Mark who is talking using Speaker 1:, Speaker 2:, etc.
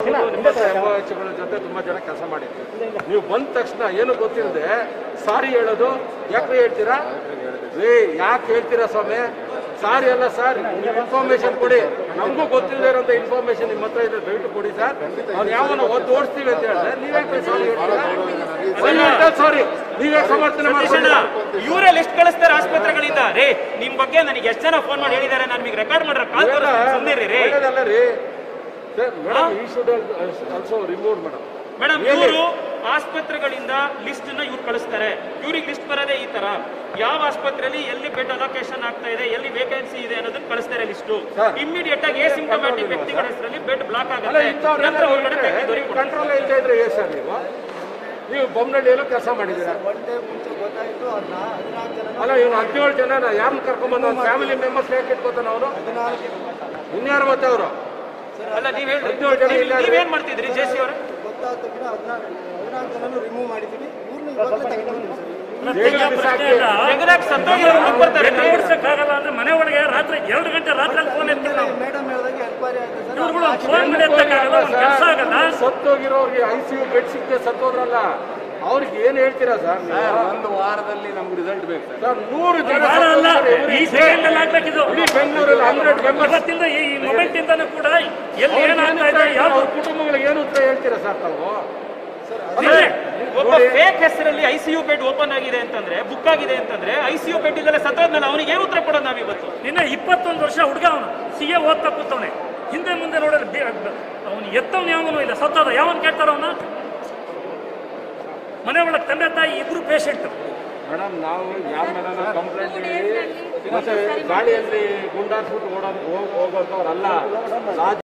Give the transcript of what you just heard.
Speaker 1: ಮೊದಲು ನಿಮ್ಮ ಎಂಒಎಚ್ಗಳ ಜೊತೆ ತುಂಬಾ ಜನ ಕೆಲಸ ಮಾಡಿದ್ವಿ ನೀವು ಬಂದ ತಕ್ಷಣ ಏನು ಗೊತ್ತಿಲ್ಲದೆ ಸಾರಿ ಹೇಳೋದು ಯಾಕೆ ಹೇಳ್ತೀರಾ ಏ ಯಾಕೆ ಹೇಳ್ತೀರಾ ಸ್ವಾಮಿ ಸಾರಿ ಅಲ್ಲ ಸರ್ ನೀವು ಇನ್ಫಾರ್ಮೇಶನ್ ಕೊಡಿ ನಮಗೂ ಗೊತ್ತಿಲ್ಲದೆ ಇರೋಂಥ ಇನ್ಫಾರ್ಮೇಶನ್ ನಿಮ್ಮ ಹತ್ರ ಇದೆ ದಯವಿಟ್ಟು ಕೊಡಿ ಸರ್ ಅವ್ನು ಯಾವನ ಒದ್ದು ಓಡಿಸ್ತೀವಿ ಅಂತ ಹೇಳಿದ್ರೆ ನೀವೇ ಸಾರಿ ಹೇಳ್ತೀರಾ ಸಾರಿ ನೀವೇ ಸಮರ್ಥನೆ ಮಾಡ್ಕೊಂಡು
Speaker 2: ಇವರೇ ಲಿಸ್ಟ್ ಕಳಿಸ್ತಾರೆ ಆಸ್ಪತ್ರೆಗಳಿಂದ ರೇ ನಿಮ್ ಬಗ್ಗೆ ನನಗೆ ಎಷ್ಟು ಜನ ಫೋನ್ ಮಾಡಿ ಹೇಳಿದ್ದಾರೆ ನಾನು ನಿಮಗೆ ರೆಕಾರ್ಡ್ ಮಾಡ್ರೆ ಕಾಲ್ ಸುಮ್ಮನೆ ರೀ
Speaker 1: ಒಳ್ಳೇದಲ್ಲ ರೀ ಸರ್ ಮೇಡಮ್ ಈ should also remove madam
Speaker 2: madam ಇವರು ಆಸ್ಪತ್ರೆಗಳಿಂದ ಲಿಸ್ಟ್ ನ ಇವ್ರು ಕಳಿಸ್ತಾರೆ ಇವ್ರಿಗೆ ಲಿಸ್ಟ್ ಬರೋದೇ ಈ ತರ ಯಾವ ಆಸ್ಪತ್ರೆಯಲ್ಲಿ ಎಲ್ಲಿ ಬೆಡ್ ಅಲೋಕೇಶನ್ ಆಗ್ತಾ ಇದೆ ಎಲ್ಲಿ ವೇಕೆನ್ಸಿ ಇದೆ ಅನ್ನೋದನ್ನ ಕಳಿಸ್ತಾರೆ ಲಿಸ್ಟು
Speaker 1: Sir.
Speaker 2: ಇಮಿಡಿಯೇಟ್ ಆಗಿ ಸಿಂಟಮ್ಯಾಟಿಕ್ ವ್ಯಕ್ತಿಗಳ ಹೆಸರಲ್ಲಿ ಬೆಡ್ ಬ್ಲಾಕ್
Speaker 1: ಅಲ್ಲ
Speaker 2: ಆಗುತ್ತೆ ನಂತರ ಹೊರಗಡೆ
Speaker 1: ಇಂಥವ್ರು ಕಂಟ್ರೋಲ್ ಇಲ್ಲದೆ ಇದ್ರೆ ಏ ಸರ್ ನೀವು ನೀವು ಬೊಮ್ಮನಹಳ್ಳಿಯಲ್ಲೂ ಕೆಲಸ ಮಾಡಿದ್ದೀರಾ ಅಲ್ಲ ಇವ್ನು ಹದಿನೇಳು ಜನ ಯಾರನ್ನ ಕರ್ಕೊಂಬಂದು ಅವ್ನ ಫ್ಯಾಮಿಲಿ ಮೆಂಬರ್ಸ್ ಯಾಕೆ ಇಟ್ಕೋತಾನೆ ಅವನು ಇನ್ಯಾರು ಮತ್ತೆ ಅವರು
Speaker 2: ಅಲ್ಲ ನೀವ್ ಹೇಳ್ರಿ
Speaker 1: ಹದಿನೇಳು ಜನ ಇಲ್ಲ
Speaker 2: ನೀವ್- ನೀವೇನ್ ಮಾಡ್ತಿದ್ರಿ ಜೆ ಸಿ ಅವರ
Speaker 3: ಗೊತ್ತಾದ ತಕ್ಷಣ ಹದಿನಾಲ್ಕು ಹದಿನಾಲ್ಕು ಜನನು ರಿಮೂವ್ ಮಾಡಿದ್ದೀವಿ ಇವ್ರನ್ನ ಇವಾಗಲೇ ತೆಗೆದುಕೊಂಡಿದ್ದೀವಿ ಸರ್
Speaker 1: ಜೈಲಿಗೆ ಬಿಸಾಕಿ
Speaker 2: ತೆಗೆದಾಕ್ ಸತ್ತೋಗಿರೋರು ಹುಡುಕ್ ಬರ್ತಾರೆ
Speaker 4: ಆಗಲ್ಲ ಅಂದ್ರೆ ಮನೆ ಒಳಗೆ ರಾತ್ರಿ ಎರಡು ಗಂಟೆ ರಾತ್ರಿ ಫೋನ್ ಎತ್ತಿಲ್ಲ ನಾವು
Speaker 3: ಮೇಡಮ್ ಹೇಳಿದಾಗ ಎನ್ಕ್ವೈರಿ ಆಯ್ತು ಸರ್
Speaker 4: ಇವ್ರುಗಳು ಫೋನ್ ಮಾಡಿ ಎತ್ತಕ್ಕಾಗಲ್ಲ ಒಂದು ಕೆಲಸ ಆಗಲ್ಲ
Speaker 1: ಸತ್ತೋಗಿರೋರಿಗೆ ಐ ಸಿ ಯು ಬೆಡ್ ಸಿಕ್ಕದೆ ಸತ್ತೋದ್ರಲ್ಲ ಅವ್ರಿಗೆ ಏನ್ ಹೇಳ್ತೀರಾ ಸರ್
Speaker 5: ಒಂದು ವಾರದಲ್ಲಿ ನಮ್ಗೆ ರಿಸಲ್ಟ್ ಬೇಕು ಸರ್
Speaker 1: ಸರ್ ನೂರು ಜನ
Speaker 4: ವಾರ ಅಲ್ಲ
Speaker 1: ಸತ್ತೋಗಿದ್ದಾರೆ every
Speaker 4: ಈ
Speaker 1: day.
Speaker 4: ಸೆಕೆಂಡ್ ಅಲ್ಲಿ ಆಗ್ಬೇಕಿದು
Speaker 1: ಇಡೀ ಬೆಂಗಳೂರಲ್ಲಿ ಹಂಡ್ರೆಡ್ ಮೆಂಬರ್ಸ್
Speaker 4: ಇವತ್ತಿಂದ ಈ ಮೊಮೆಂಟ್ ಇಂದಾನು ಕೂಡ ಎಲ್ಲಿ ಏನಾಗ್ತಾ ಇದೆ ಯಾವ
Speaker 1: ಅವ್ರ ಕುಟುಂಬಗಳಿಗೆ ಏನು ಉತ್ತರ ಹೇಳ್ತೀರಾ ಸರ್ ತಾವು
Speaker 4: ನಿನ್ನೆ
Speaker 2: ಒಬ್ಬ ಫೇಕ್ ಹೆಸರಲ್ಲಿ ಐಸಿಯು ಬೆಡ್ ಓಪನ್ ಆಗಿದೆ ಅಂತಂದ್ರೆ ಬುಕ್ ಆಗಿದೆ ಅಂತಂದ್ರೆ ಐಸಿಯು ಬೆಡ್ ಇಲ್ಲದೆ ಸತ್ತೋದ್ನಲ್ಲ ಅವನಿಗೆ ಏನು ಉತ್ತರ ಕೊಡೋದು ನಾವಿವತ್ತು
Speaker 4: ನಿನ್ನೆ ಇಪ್ಪತ್ತೊಂದು ವರ್ಷ ಹುಡುಗ ಅವನು ಸಿ ಎ ಓದ್ತಾ ಕೂತವನೆ ಹಿಂದೆ ಮುಂದೆ ನೋಡಿದ್ರೆ ಅವನು ಎತ್ತವನು ಯಾವನು ಇಲ್ಲ ಸತ್ತೋದ ಯಾವನ್ ಕೇಳ್ತಾರ ಅವನ ಮನೆ ಒಳಗೆ ತಂದೆ ತಾಯಿ ಇಬ್ರು ಪೇಷಂಟ್
Speaker 1: ಮೇಡಮ್ ನಾವು ಯಾರ ಮೇಲೆ ಕಂಪ್ಲೇಂಟ್ ಹೇಳಿ ಮತ್ತೆ ಗಾಡಿಯಲ್ಲಿ ಗುಂಡಾಸ್ಬಿಟ್ಟು ಓಡೋ ಹೋಗೋಂಥವ್ರಲ್ಲ